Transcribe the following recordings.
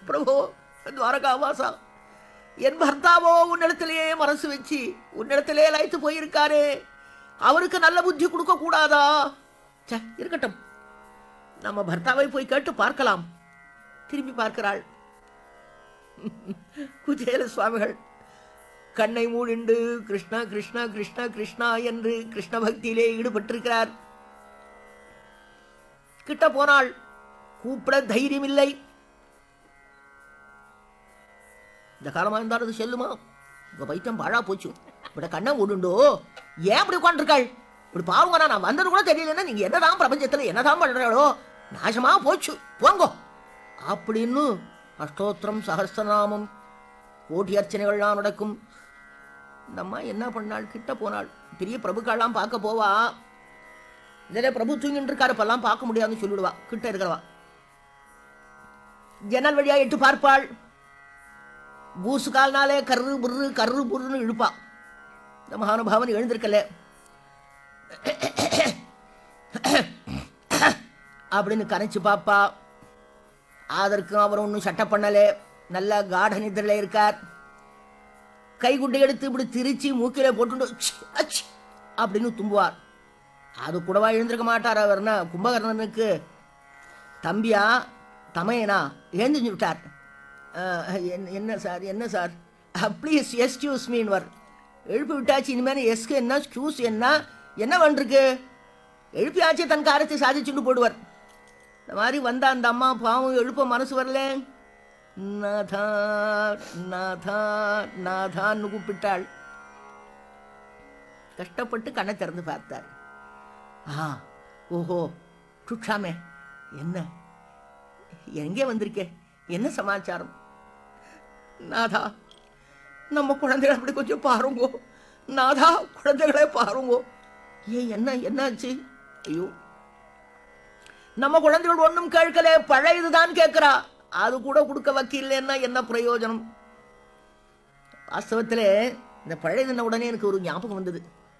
பிரபு துவாரகாவாசா என் பர்த்தாவோ உன்னிடத்திலேயே மனசு வச்சு உன்னிடத்திலே லைத்து போயிருக்காரே அவருக்கு நல்ல புத்தி கொடுக்க கூடாதா ச்சே இருக்கட்டும் நம்ம பர்த்தாவை போய் கேட்டு பார்க்கலாம் திரும்பி பார்க்கிறாள் குஜேல சுவாமிகள் கண்ணை மூடிண்டு கிருஷ்ணா கிருஷ்ணா கிருஷ்ணா கிருஷ்ணா என்று கிருஷ்ண பக்தியிலே ஈடுபட்டிருக்கிறார் கிட்ட போனாள் கூப்பிட தைரியம் இல்லை இந்த காலமா இருந்தாலும் அது செல்லுமா உங்க பைத்தியம் பாழா போச்சு இப்படி கண்ணை மூடுண்டோ ஏன் இப்படி உட்காந்துருக்காள் இப்படி பாருங்க நான் வந்தது கூட தெரியலன்னா நீங்க என்னதான் பிரபஞ்சத்துல என்னதான் பண்றாளோ நாசமா போச்சு போங்கோ அப்படின்னு அஷ்டோத்திரம் சகஸ்திரநாமம் கோட்டி அர்ச்சனைகள்லாம் நடக்கும் இந்த அம்மா என்ன பண்ணாள் கிட்ட போனாள் பெரிய பிரபுக்கள்லாம் பார்க்க போவா இதில் பிரபு தூங்கிட்டு இருக்காரு இப்பெல்லாம் பார்க்க முடியாதுன்னு சொல்லிடுவா கிட்ட இருக்கிறவா ஜன்னல் வழியா எட்டு பார்ப்பாள் பூசு கால்னாலே கர்ரு புர்ரு கர்ரு புர்ருன்னு இழுப்பா இந்த மகானுபாவன் எழுந்திருக்கல அப்படின்னு கரைச்சு பாப்பா அதற்கும் அவர் ஒன்றும் சட்டை பண்ணலே நல்ல காட நிதிரில் இருக்கார் கைகுட்டை எடுத்து இப்படி திரிச்சு மூக்கில போட்டு ச், அச் அப்படின்னு தும்புவார் அது கூடவா எழுந்திருக்க மாட்டார் அவர்னா கும்பகர்ணனுக்கு தம்பியா தமையனா எழுந்திரிஞ்சு விட்டார் அஹ், என்ன- என்ன சார் என்ன சார் ப்ளீஸ் எஸ்கியூஸ் மீன்வர் எழுப்பி விட்டாச்சு இனிமேல் எஸ்க்கு என்ன ஸ்கியூஸ் என்ன என்ன பண்ணிருக்கு எழுப்பியாச்சு தன் காரியத்தை சாதிச்சுட்டு போடுவார் இந்த மாதிரி வந்த அந்த அம்மா பாவம் எழுப்ப மனசு வரல நாதா நாதா நாதான்னு கூப்பிட்டாள் கஷ்டப்பட்டு கண்ணை திறந்து பார்த்தார் ஆ ஓஹோ சுட்சாமே என்ன எங்கே வந்திருக்கே என்ன சமாச்சாரம் நாதா நம்ம குழந்தைகளை அப்படி கொஞ்சம் பாருங்கோ நாதா குழந்தைகளை பாருங்கோ ஏன் என்ன என்னாச்சு ஐயோ நம்ம குழந்தைகள் ஒன்றும் கேட்கல பழையதுதான் கேட்கிறா அது கூட கொடுக்க வக்கீல்னா என்ன பிரயோஜனம் வாஸ்தவத்திலே இந்த பழையதுன்ன உடனே எனக்கு ஒரு ஞாபகம் வந்தது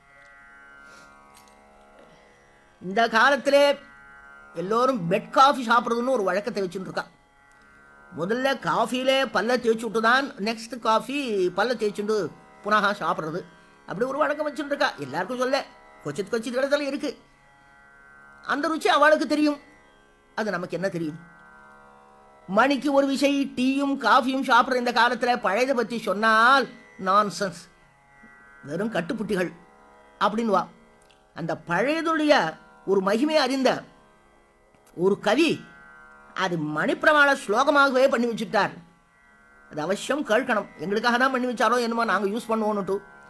இந்த காலத்திலே எல்லோரும் பெட் காஃபி சாப்பிட்றதுன்னு ஒரு வழக்கத்தை வச்சுட்டு இருக்கா முதல்ல காஃபியிலே பல்ல தேய்ச்சி விட்டு தான் நெக்ஸ்ட் காஃபி பல்ல தேய்ச்சுண்டு புனகா சாப்பிட்றது அப்படி ஒரு வழக்கம் வச்சுட்டு இருக்கா எல்லாருக்கும் சொல்ல கொச்சித் கொச்சித் இடத்துல இருக்கு அந்த ருச்சி அவளுக்கு தெரியும் அது நமக்கு என்ன தெரியும் மணிக்கு ஒரு விஷய டீயும் காஃபியும் சாப்பிட்ற இந்த காலத்தில் பழையதை பற்றி சொன்னால் நான்சென்ஸ் வெறும் கட்டுப்புட்டிகள் அப்படின்னு வா அந்த பழையதுடைய ஒரு மகிமை அறிந்த ஒரு கவி அது மணிப்பிரமாண ஸ்லோகமாகவே பண்ணி வச்சுட்டார் அது அவசியம் கேட்கணும் எங்களுக்காக தான் பண்ணி வச்சாரோ என்னமோ நாங்கள் யூஸ் பண்ணுவோன்னுட்டு